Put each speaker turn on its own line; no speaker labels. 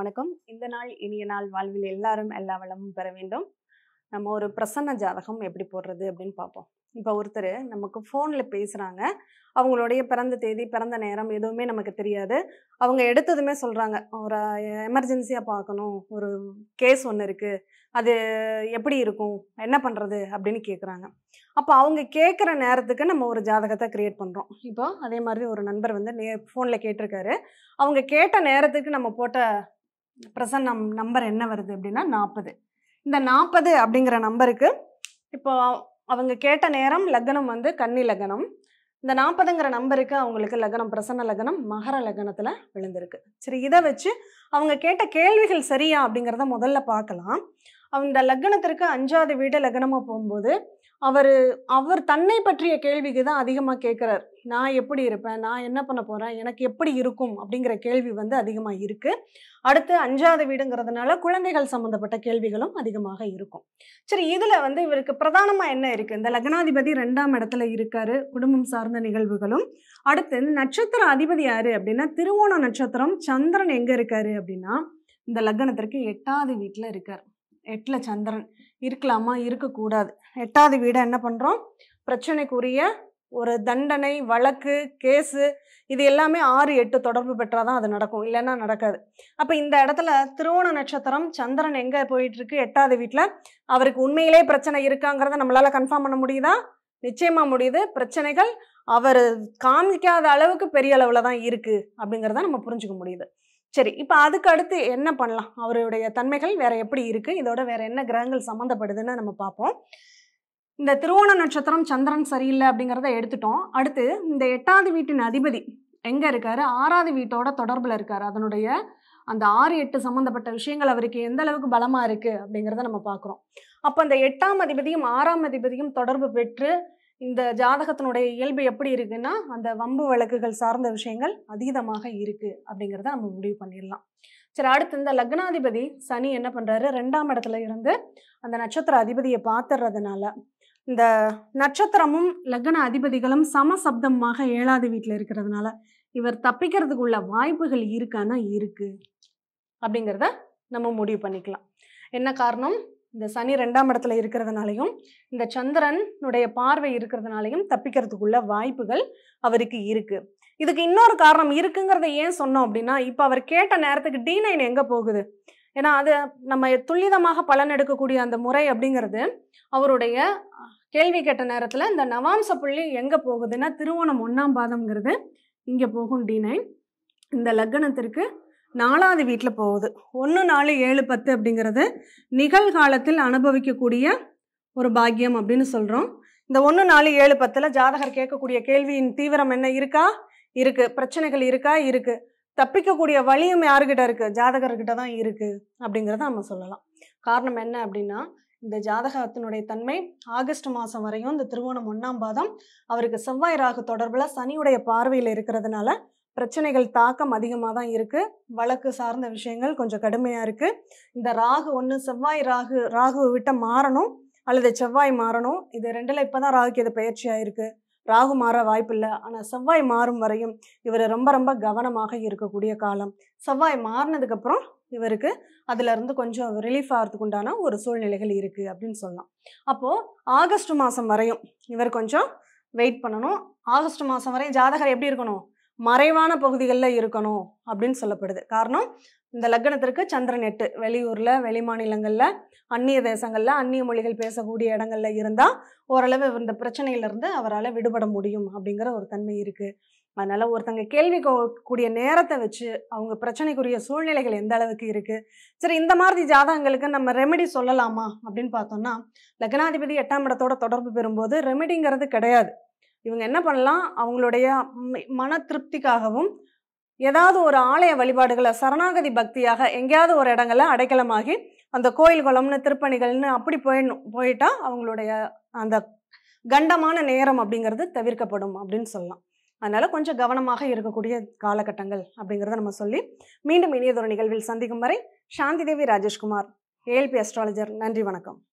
வணக்கம் இந்த நாள் இனிய நாள் வாழ்வில் எல்லாரும் எல்லா வளமும் பெற வேண்டும் நம்ம ஒரு பிரசன்ன ஜாதகம் எப்படி போடுறது அப்படின்னு பார்ப்போம் இப்போ ஒருத்தர் நமக்கு ஃபோனில் பேசுகிறாங்க அவங்களுடைய பிறந்த தேதி பிறந்த நேரம் எதுவுமே நமக்கு தெரியாது அவங்க எடுத்ததுமே சொல்கிறாங்க ஒரு எமர்ஜென்சியாக பார்க்கணும் ஒரு கேஸ் ஒன்று இருக்குது அது எப்படி இருக்கும் என்ன பண்ணுறது அப்படின்னு கேட்குறாங்க அப்போ அவங்க கேட்குற நேரத்துக்கு நம்ம ஒரு ஜாதகத்தை க்ரியேட் பண்ணுறோம் இப்போ அதே மாதிரி ஒரு நண்பர் வந்து நே ஃபோனில் கேட்டிருக்காரு அவங்க கேட்ட நேரத்துக்கு நம்ம போட்ட ப்ரெசன்ட் நம் நம்பர் என்ன வருது அப்படின்னா நாற்பது இந்த நாற்பது அப்படிங்கிற நம்பருக்கு இப்போ அவங்க கேட்ட நேரம் லக்னம் வந்து கன்னி லக்னம் இந்த நாற்பதுங்கிற நம்பருக்கு அவங்களுக்கு லக்னம் பிரசன்ன லக்னம் மகர லக்னத்தில் விழுந்திருக்கு சரி இதை வச்சு அவங்க கேட்ட கேள்விகள் சரியா அப்படிங்கிறத முதல்ல பார்க்கலாம் அந்த லக்னத்திற்கு அஞ்சாவது வீடு லக்னமாக போகும்போது அவர் அவர் தன்னை பற்றிய கேள்விக்கு தான் அதிகமாக கேட்குறார் நான் எப்படி இருப்பேன் நான் என்ன பண்ண போகிறேன் எனக்கு எப்படி இருக்கும் அப்படிங்கிற கேள்வி வந்து அதிகமாக இருக்குது அடுத்து அஞ்சாவது வீடுங்கிறதுனால குழந்தைகள் சம்மந்தப்பட்ட கேள்விகளும் அதிகமாக இருக்கும் சரி இதில் வந்து இவருக்கு பிரதானமாக என்ன இருக்குது இந்த லக்னாதிபதி ரெண்டாம் இடத்துல இருக்காரு குடும்பம் சார்ந்த நிகழ்வுகளும் அடுத்து இந்த நட்சத்திர அதிபதி யாரு அப்படின்னா திருவோண நட்சத்திரம் சந்திரன் எங்கே இருக்காரு அப்படின்னா இந்த லக்னத்திற்கு எட்டாவது வீட்டில் இருக்கார் எட்டில் சந்திரன் இருக்கலாமா இருக்கக்கூடாது எட்டாவது வீடை என்ன பண்ணுறோம் பிரச்சனைக்குரிய ஒரு தண்டனை வழக்கு கேஸு இது எல்லாமே ஆறு எட்டு தொடர்பு பெற்றால் தான் அது நடக்கும் இல்லைன்னா நடக்காது அப்போ இந்த இடத்துல திருவோண நட்சத்திரம் சந்திரன் எங்கே போயிட்டுருக்கு எட்டாவது வீட்டில் அவருக்கு உண்மையிலே பிரச்சனை இருக்காங்கிறத நம்மளால் கன்ஃபார்ம் பண்ண முடியுதா நிச்சயமாக முடியுது பிரச்சனைகள் அவர் காமிக்காத அளவுக்கு பெரிய அளவில் தான் இருக்குது அப்படிங்கிறத நம்ம புரிஞ்சுக்க முடியுது சரி இப்போ அதுக்கு அடுத்து என்ன பண்ணலாம் அவருடைய தன்மைகள் வேற எப்படி இருக்குது இதோட வேற என்ன கிரகங்கள் சம்மந்தப்படுதுன்னு நம்ம பார்ப்போம் இந்த திருவோண நட்சத்திரம் சந்திரன் சரியில்லை அப்படிங்கிறத எடுத்துட்டோம் அடுத்து இந்த எட்டாவது வீட்டின் அதிபதி எங்கே இருக்காரு ஆறாவது வீட்டோட தொடர்பில் இருக்காரு அதனுடைய அந்த ஆறு எட்டு சம்மந்தப்பட்ட விஷயங்கள் அவருக்கு எந்த அளவுக்கு பலமாக இருக்குது அப்படிங்கிறத நம்ம பார்க்குறோம் அப்போ அந்த எட்டாம் அதிபதியும் ஆறாம் அதிபதியும் தொடர்பு பெற்று இந்த ஜாதகத்தினுடைய இயல்பு எப்படி இருக்குன்னா அந்த வம்பு வழக்குகள் சார்ந்த விஷயங்கள் அதீதமாக இருக்குது அப்படிங்கிறத நம்ம முடிவு பண்ணிடலாம் சரி அடுத்து இந்த லக்னாதிபதி சனி என்ன பண்ணுறாரு ரெண்டாம் இடத்துல இருந்து அந்த நட்சத்திர அதிபதியை பார்த்துறதுனால இந்த நட்சத்திரமும் லக்ன அதிபதிகளும் சமசப்தமாக ஏழாவது வீட்டில் இருக்கிறதுனால இவர் தப்பிக்கிறதுக்குள்ள வாய்ப்புகள் இருக்கான்னா இருக்கு அப்படிங்கிறத நம்ம முடிவு பண்ணிக்கலாம் என்ன காரணம் இந்த சனி ரெண்டாம் இடத்துல இருக்கிறதுனாலையும் இந்த சந்திரனுடைய பார்வை இருக்கிறதுனாலையும் தப்பிக்கிறதுக்குள்ள வாய்ப்புகள் அவருக்கு இருக்கு இதுக்கு இன்னொரு காரணம் இருக்குங்கிறத ஏன் சொன்னோம் அப்படின்னா இப்போ அவர் கேட்ட நேரத்துக்கு டி நைன் எங்கே போகுது ஏன்னா அது நம்ம துல்லிதமாக பலன் எடுக்கக்கூடிய அந்த முறை அப்படிங்கிறது அவருடைய கேள்வி கேட்ட நேரத்தில் இந்த நவாம்ச புள்ளி எங்கே போகுதுன்னா திருவோணம் ஒன்றாம் பாதம்ங்கிறது இங்கே போகும் டி நைன் இந்த லக்னத்திற்கு நாலாவது வீட்டில் போகுது ஒன்று நாலு ஏழு பத்து அப்படிங்கிறது நிகழ்காலத்தில் அனுபவிக்கக்கூடிய ஒரு பாக்கியம் அப்படின்னு சொல்கிறோம் இந்த ஒன்று நாலு ஏழு பத்தில் ஜாதகர் கேட்கக்கூடிய கேள்வியின் தீவிரம் என்ன இருக்கா இருக்குது பிரச்சனைகள் இருக்கா இருக்குது தப்பிக்கக்கூடிய வழியும் யாருக்கிட்ட இருக்குது ஜாதகர்கிட்ட தான் இருக்குது அப்படிங்கிறத நம்ம சொல்லலாம் காரணம் என்ன அப்படின்னா இந்த ஜாதகத்தினுடைய தன்மை ஆகஸ்ட் மாதம் வரையும் இந்த திருவோணம் ஒன்றாம் பாதம் அவருக்கு செவ்வாய் ராகு தொடர்பில் சனியுடைய பார்வையில் இருக்கிறதுனால பிரச்சனைகள் தாக்கம் அதிகமாக தான் இருக்குது வழக்கு சார்ந்த விஷயங்கள் கொஞ்சம் கடுமையாக இருக்குது இந்த ராகு ஒன்று செவ்வாய் ராகு ராகுவை விட்ட மாறணும் அல்லது செவ்வாய் மாறணும் இது ரெண்டில் இப்போ தான் ராகுக்கு இது பயிற்சியாக இருக்குது ராகு மாற வாய்ப்பில்லை ஆனால் செவ்வாய் மாறும் வரையும் இவர் ரொம்ப ரொம்ப கவனமாக இருக்கக்கூடிய காலம் செவ்வாய் மாறினதுக்கப்புறம் இவருக்கு அதிலிருந்து கொஞ்சம் ரிலீஃப் ஆகிறதுக்கு உண்டான ஒரு சூழ்நிலைகள் இருக்குது அப்படின்னு சொல்லலாம் அப்போது ஆகஸ்ட் மாதம் வரையும் இவர் கொஞ்சம் வெயிட் பண்ணணும் ஆகஸ்ட் மாதம் வரையும் ஜாதகர் எப்படி இருக்கணும் மறைவான பகுதிகளில் இருக்கணும் அப்படின்னு சொல்லப்படுது காரணம் இந்த லக்னத்திற்கு சந்திரன் எட்டு வெளியூரில் வெளி மாநிலங்களில் அந்நிய தேசங்களில் அந்நிய மொழிகள் பேசக்கூடிய இடங்கள்ல இருந்தால் ஓரளவு இந்த பிரச்சனையிலிருந்து அவரால் விடுபட முடியும் அப்படிங்கிற ஒரு தன்மை இருக்குது அதனால் ஒருத்தங்க கேள்வி கூடிய நேரத்தை வச்சு அவங்க பிரச்சனைக்குரிய சூழ்நிலைகள் எந்த அளவுக்கு இருக்குது சரி இந்த மாதிரி ஜாதகங்களுக்கு நம்ம ரெமெடி சொல்லலாமா அப்படின்னு பார்த்தோம்னா லக்னாதிபதி எட்டாம் இடத்தோட தொடர்பு பெறும்போது ரெமெடிங்கிறது கிடையாது இவங்க என்ன பண்ணலாம் அவங்களுடைய மன திருப்திக்காகவும் ஏதாவது ஒரு ஆலய வழிபாடுகளை சரணாகதி பக்தியாக எங்கேயாவது ஒரு இடங்களில் அடைக்கலமாகி அந்த கோயில் குளம்னு திருப்பணிகள்னு அப்படி போயிடணும் போயிட்டா அவங்களுடைய அந்த கண்டமான நேரம் அப்படிங்கிறது தவிர்க்கப்படும் அப்படின்னு சொல்லலாம் அதனால் கொஞ்சம் கவனமாக இருக்கக்கூடிய காலகட்டங்கள் அப்படிங்கிறத நம்ம சொல்லி மீண்டும் இனியதொரு நிகழ்வில் சந்திக்கும் வரை சாந்தி தேவி ராஜேஷ்குமார் ஏஎல்பி அஸ்ட்ராலஜர் நன்றி வணக்கம்